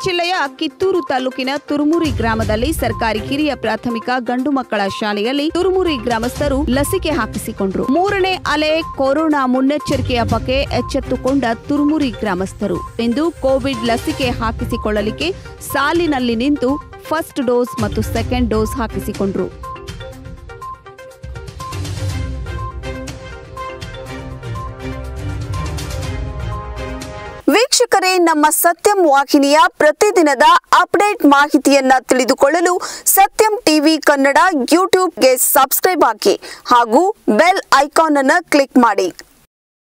ಜಿಲ್ಲೆಯ ಕಿತ್ತೂರು ತಾಲೂಕಿನ ತುರುಮುರಿ ಗ್ರಾಮದಲ್ಲಿ ಸರ್ಕಾರಿ ಹಿರಿಯ ಪ್ರಾಥಮಿಕ ಗಂಡು ಮಕ್ಕಳ ಶಾಲೆಯಲ್ಲಿ ತುರುಮುರಿ ಗ್ರಾಮಸ್ಥರು ಲಸಿಕೆ ಹಾಕಿಸಿಕೊಂಡ್ರು ಮೂರನೇ ಅಲೆ ಕೊರೋನಾ ಮುನ್ನೆಚ್ಚರಿಕೆಯ ಬಗ್ಗೆ ಎಚ್ಚೆತ್ತುಕೊಂಡ ತುರುಮುರಿ ಗ್ರಾಮಸ್ಥರು ಇಂದು ಕೋವಿಡ್ ಲಸಿಕೆ ಹಾಕಿಸಿಕೊಳ್ಳಲಿಕ್ಕೆ ಸಾಲಿನಲ್ಲಿ ನಿಂತು ಫಸ್ಟ್ ಡೋಸ್ ಮತ್ತು ಸೆಕೆಂಡ್ ಡೋಸ್ ಹಾಕಿಸಿಕೊಂಡ್ರು ವೀಕ್ಷಕರೇ ನಮ್ಮ ಸತ್ಯಂ ವಾಹಿನಿಯ ಪ್ರತಿದಿನದ ಅಪ್ಡೇಟ್ ಮಾಹಿತಿಯನ್ನ ತಿಳಿದುಕೊಳ್ಳಲು ಸತ್ಯಂ ಟಿವಿ ಕನ್ನಡ ಯೂಟ್ಯೂಬ್ಗೆ ಸಬ್ಸ್ಕ್ರೈಬ್ ಹಾಕಿ ಹಾಗೂ ಬೆಲ್ ಐಕಾನ್ ಅನ್ನು ಕ್ಲಿಕ್ ಮಾಡಿ